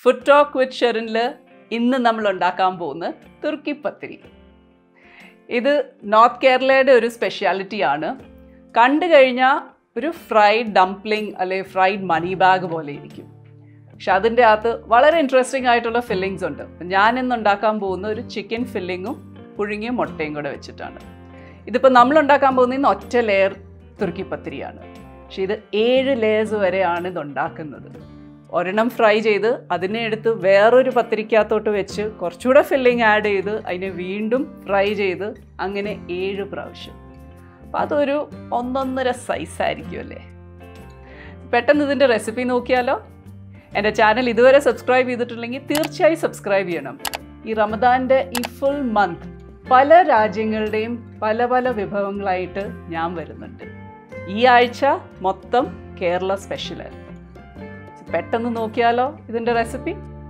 food talk with ഷെറിനിൽ ഇന്ന് നമ്മൾ ഉണ്ടാക്കാൻ പോകുന്ന തുർക്കി പത്തിരി ഇത് നോർത്ത് കേരളയുടെ ഒരു സ്പെഷ്യാലിറ്റിയാണ് കണ്ടു കഴിഞ്ഞാൽ ഒരു ഫ്രൈഡ് ഡംപ്ലിംഗ് അല്ലെങ്കിൽ ഫ്രൈഡ് മണി ബാഗ് പോലെ ഇരിക്കും പക്ഷെ അതിൻ്റെ അകത്ത് വളരെ ഇൻട്രസ്റ്റിംഗ് ആയിട്ടുള്ള ഫില്ലിങ്സ് ഉണ്ട് ഞാൻ ഇന്ന് ഉണ്ടാക്കാൻ പോകുന്ന ഒരു ചിക്കൻ ഫില്ലിങ്ങും പുഴുങ്ങിയ മുട്ടയും കൂടെ വെച്ചിട്ടാണ് ഇതിപ്പോൾ നമ്മൾ ഉണ്ടാക്കാൻ പോകുന്ന ഇന്ന് ഒറ്റ ലെയർ തുർക്കി പത്തിരിയാണ് പക്ഷെ ഇത് ഏഴ് ലെയേഴ്സ് വരെയാണ് ഇത് ഉണ്ടാക്കുന്നത് ഒരെണ്ണം ഫ്രൈ ചെയ്ത് അതിനെ എടുത്ത് വേറൊരു പത്തിരിക്കകത്തോട്ട് വെച്ച് കുറച്ചുകൂടെ ഫില്ലിങ് ആഡ് ചെയ്ത് അതിനെ വീണ്ടും ഫ്രൈ ചെയ്ത് അങ്ങനെ ഏഴ് പ്രാവശ്യം അപ്പം അതൊരു ഒന്നൊന്നര സൈസ് ആയിരിക്കും അല്ലേ പെട്ടെന്ന് ഇതിൻ്റെ റെസിപ്പി നോക്കിയാലോ എൻ്റെ ചാനൽ ഇതുവരെ സബ്സ്ക്രൈബ് ചെയ്തിട്ടില്ലെങ്കിൽ തീർച്ചയായും സബ്സ്ക്രൈബ് ചെയ്യണം ഈ റമദാൻ്റെ ഈ ഫുൾ മന്ത് പല രാജ്യങ്ങളുടെയും പല പല വിഭവങ്ങളായിട്ട് ഞാൻ വരുന്നുണ്ട് ഈ ആഴ്ച മൊത്തം കേരള സ്പെഷ്യലായിരുന്നു പെട്ടെന്ന് നോക്കിയാലോ ഇതിൻ്റെ റെസിപ്പി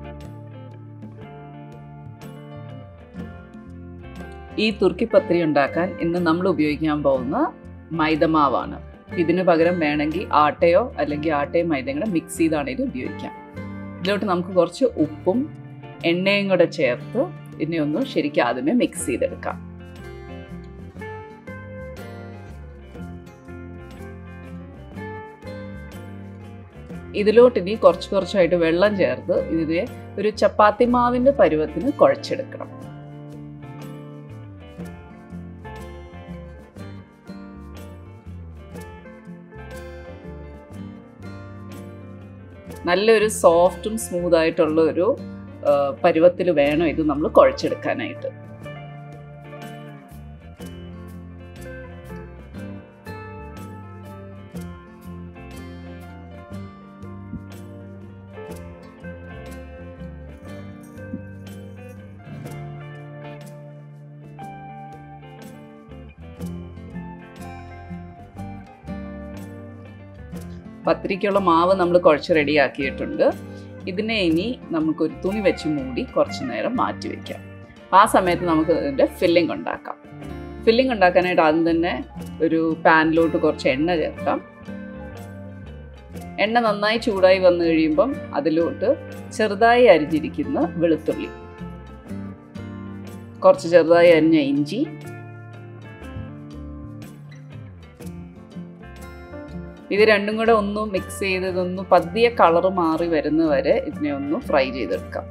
ഈ തുർക്കി പത്തിരി ഉണ്ടാക്കാൻ ഇന്ന് നമ്മൾ ഉപയോഗിക്കാൻ പോകുന്ന മൈദമാവാണ് ഇതിന് പകരം വേണമെങ്കിൽ ആട്ടയോ അല്ലെങ്കിൽ ആട്ടയും മൈദയും കൂടെ മിക്സ് ചെയ്താണെങ്കിലും ഉപയോഗിക്കാം ഇതിലോട്ട് നമുക്ക് കുറച്ച് ഉപ്പും എണ്ണയും കൂടെ ചേർത്ത് ഇതിനെ ഒന്ന് ശരിക്കും ആദ്യമേ മിക്സ് ചെയ്തെടുക്കാം ഇതിലോട്ട് ഇനി കുറച്ച് കുറച്ചായിട്ട് വെള്ളം ചേർത്ത് ഇതിനെ ഒരു ചപ്പാത്തി മാവിൻ്റെ പരുവത്തിന് കുഴച്ചെടുക്കണം നല്ലൊരു സോഫ്റ്റും സ്മൂത്ത് ആയിട്ടുള്ള ഒരു പരുവത്തിൽ വേണം ഇത് നമ്മൾ കുഴച്ചെടുക്കാനായിട്ട് പത്തിരിക്കുള്ള മാവ് നമ്മൾ കുഴച്ച് റെഡിയാക്കിയിട്ടുണ്ട് ഇതിനെ ഇനി നമുക്കൊരു തുണി വെച്ച് മൂടി കുറച്ച് നേരം മാറ്റി വയ്ക്കാം ആ സമയത്ത് നമുക്ക് ഇതിൻ്റെ ഫില്ലിംഗ് ഉണ്ടാക്കാം ഫില്ലിംഗ് ഉണ്ടാക്കാനായിട്ട് ആദ്യം തന്നെ ഒരു പാനിലോട്ട് കുറച്ച് എണ്ണ ചേർക്കാം എണ്ണ നന്നായി ചൂടായി വന്നു കഴിയുമ്പം അതിലോട്ട് ചെറുതായി അരിഞ്ഞിരിക്കുന്ന വെളുത്തുള്ളി കുറച്ച് ചെറുതായി അരിഞ്ഞ ഇഞ്ചി ഇത് രണ്ടും കൂടെ ഒന്ന് മിക്സ് ചെയ്ത് ഇതൊന്ന് പതിയെ കളർ മാറി വരുന്ന വരെ ഇതിനെ ഒന്ന് ഫ്രൈ ചെയ്തെടുക്കാം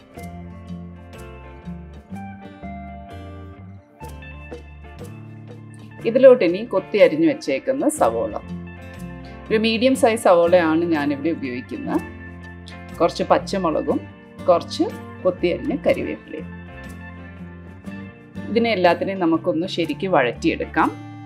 ഇതിലോട്ട് ഇനി കൊത്തി അരിഞ്ഞു വെച്ചേക്കുന്ന സവോള ഒരു മീഡിയം സൈസ് സവോളയാണ് ഞാനിവിടെ ഉപയോഗിക്കുന്നത് കുറച്ച് പച്ചമുളകും കുറച്ച് കൊത്തി അരിഞ്ഞ കരിവേപ്പിലയും ഇതിനെ എല്ലാത്തിനെയും നമുക്കൊന്ന് ശരിക്ക് വഴറ്റിയെടുക്കാം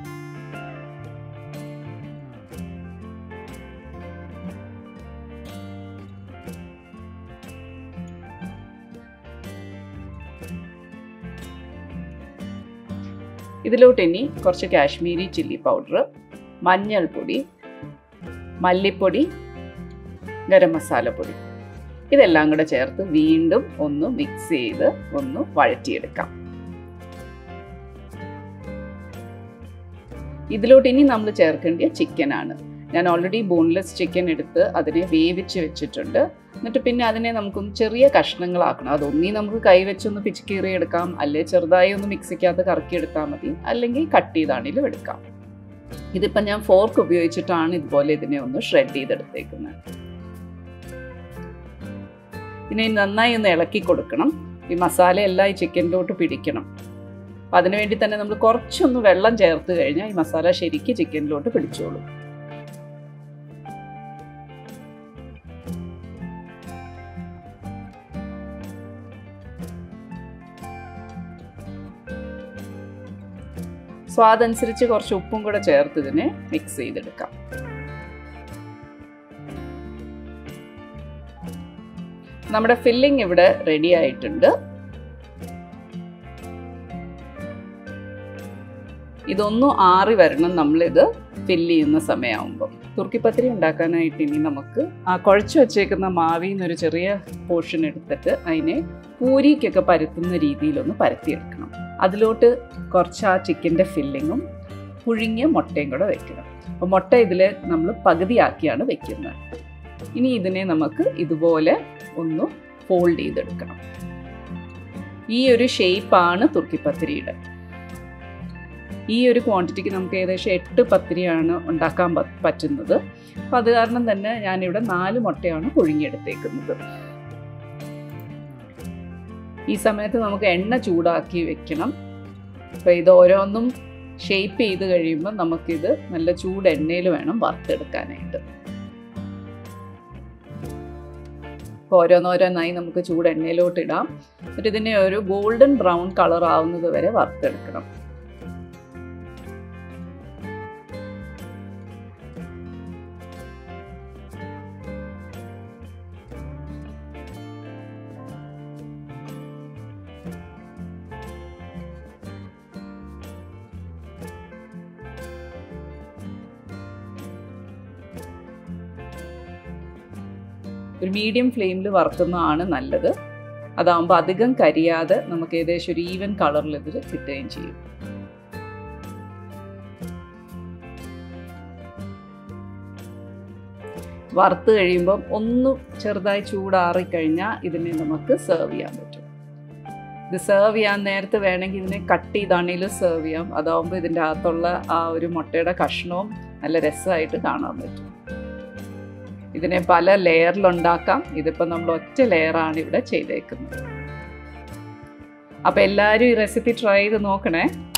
ഇതിലോട്ട് ഇനി കുറച്ച് കാശ്മീരി ചില്ലി പൗഡർ മഞ്ഞൾപ്പൊടി മല്ലിപ്പൊടി ഗരം മസാലപ്പൊടി ഇതെല്ലാം കൂടെ ചേർത്ത് വീണ്ടും ഒന്ന് മിക്സ് ചെയ്ത് ഒന്ന് വഴറ്റിയെടുക്കാം ഇതിലോട്ട് ഇനി നമ്മൾ ചേർക്കേണ്ടിയ ചിക്കനാണ് ഞാൻ ഓൾറെഡി ബോൺലെസ് ചിക്കൻ എടുത്ത് അതിനെ വേവിച്ച് വെച്ചിട്ടുണ്ട് എന്നിട്ട് പിന്നെ അതിനെ നമുക്കൊന്ന് ചെറിയ കഷ്ണങ്ങളാക്കണം അതൊന്നീ നമുക്ക് കൈ വെച്ചൊന്ന് പിച്ചുകീറി എടുക്കാം അല്ലെ ചെറുതായി ഒന്ന് മിക്സിക്കകത്ത് കറക്കി എടുത്താൽ മതി അല്ലെങ്കിൽ കട്ട് ചെയ്താണെങ്കിലും എടുക്കാം ഇതിപ്പം ഞാൻ ഫോർക്ക് ഉപയോഗിച്ചിട്ടാണ് ഇതുപോലെ ഇതിനെ ഒന്ന് ഷ്രെഡ് ചെയ്തെടുത്തേക്കുന്നത് ഇതിനെ നന്നായി ഒന്ന് ഇളക്കി കൊടുക്കണം ഈ മസാല എല്ലാം ഈ ചിക്കനിലോട്ട് പിടിക്കണം അപ്പം അതിനുവേണ്ടി തന്നെ നമ്മൾ കുറച്ചൊന്ന് വെള്ളം ചേർത്ത് കഴിഞ്ഞാൽ ഈ മസാല ശരിക്ക് ചിക്കനിലോട്ട് പിടിച്ചോളും സ്വാദനുസരിച്ച് കുറച്ച് ഉപ്പും കൂടെ ചേർത്ത് ഇതിനെ മിക്സ് ചെയ്തെടുക്കാം നമ്മുടെ ഫില്ലിംഗ് ഇവിടെ റെഡി ആയിട്ടുണ്ട് ഇതൊന്നും ആറി വരണം നമ്മളിത് ഫില്ല് ചെയ്യുന്ന സമയമാകുമ്പോൾ തുർക്കിപ്പത്തിരി ഉണ്ടാക്കാനായിട്ട് ഇനി നമുക്ക് ആ കുഴച്ച് വെച്ചേക്കുന്ന മാവിൽ നിന്നൊരു ചെറിയ പോർഷൻ എടുത്തിട്ട് അതിനെ പൂരിക്കൊക്കെ പരത്തുന്ന രീതിയിലൊന്ന് പരത്തിയെടുക്കണം അതിലോട്ട് കുറച്ച് ആ ചിക്കൻ്റെ ഫില്ലിങ്ങും പുഴുങ്ങിയ മുട്ടയും കൂടെ വെക്കണം അപ്പോൾ മുട്ട ഇതിൽ നമ്മൾ പകുതിയാക്കിയാണ് വെക്കുന്നത് ഇനി ഇതിനെ നമുക്ക് ഇതുപോലെ ഒന്ന് ഫോൾഡ് ചെയ്തെടുക്കണം ഈ ഒരു ഷേപ്പാണ് തുർക്കിപ്പത്തിരിയുടെ ഈ ഒരു ക്വാണ്ടിറ്റിക്ക് നമുക്ക് ഏകദേശം എട്ട് പത്തിരിയാണ് ഉണ്ടാക്കാൻ പ- പറ്റുന്നത് അപ്പോൾ അത് കാരണം തന്നെ ഞാനിവിടെ നാല് മുട്ടയാണ് പുഴുങ്ങിയെടുത്തേക്കുന്നത് ഈ സമയത്ത് നമുക്ക് എണ്ണ ചൂടാക്കി വെക്കണം അപ്പോൾ ഇത് ഓരോന്നും ഷേപ്പ് ചെയ്ത് കഴിയുമ്പോൾ നമുക്കിത് നല്ല ചൂട് എണ്ണയിൽ വേണം വറുത്തെടുക്കാനായിട്ട് അപ്പോൾ ഓരോന്നോരോന്നായി നമുക്ക് ചൂട് എണ്ണയിലോട്ട് ഇടാം എന്നിട്ട് ഇതിനെ ഒരു ഗോൾഡൻ ബ്രൗൺ കളർ ആവുന്നത് വരെ വറുത്തെടുക്കണം ഒരു മീഡിയം ഫ്ലെയിമിൽ വറുക്കുന്നതാണ് നല്ലത് അതാകുമ്പോൾ അധികം കരിയാതെ നമുക്ക് ഏകദേശം ഒരു ഈവൻ കളറിൽ ഇത് കിട്ടുകയും ചെയ്യും വറുത്ത് കഴിയുമ്പം ഒന്ന് ചെറുതായി ചൂടാറിക്കഴിഞ്ഞാൽ ഇതിനെ നമുക്ക് സെർവ് ചെയ്യാൻ പറ്റും ഇത് സെർവ് ചെയ്യാൻ നേരത്ത് വേണമെങ്കിൽ ഇതിനെ കട്ട് ചെയ്താണെങ്കിലും സെർവ് ചെയ്യാം അതാവുമ്പോൾ ഇതിൻ്റെ അകത്തുള്ള ആ ഒരു മുട്ടയുടെ കഷ്ണവും നല്ല രസമായിട്ട് കാണാൻ പറ്റും ഇതിനെ പല ലെയറിലുണ്ടാക്കാം ഇതിപ്പോൾ നമ്മൾ ഒറ്റ ലെയറാണ് ഇവിടെ ചെയ്തേക്കുന്നത് അപ്പോൾ എല്ലാവരും ഈ റെസിപ്പി ട്രൈ ചെയ്ത് നോക്കണേ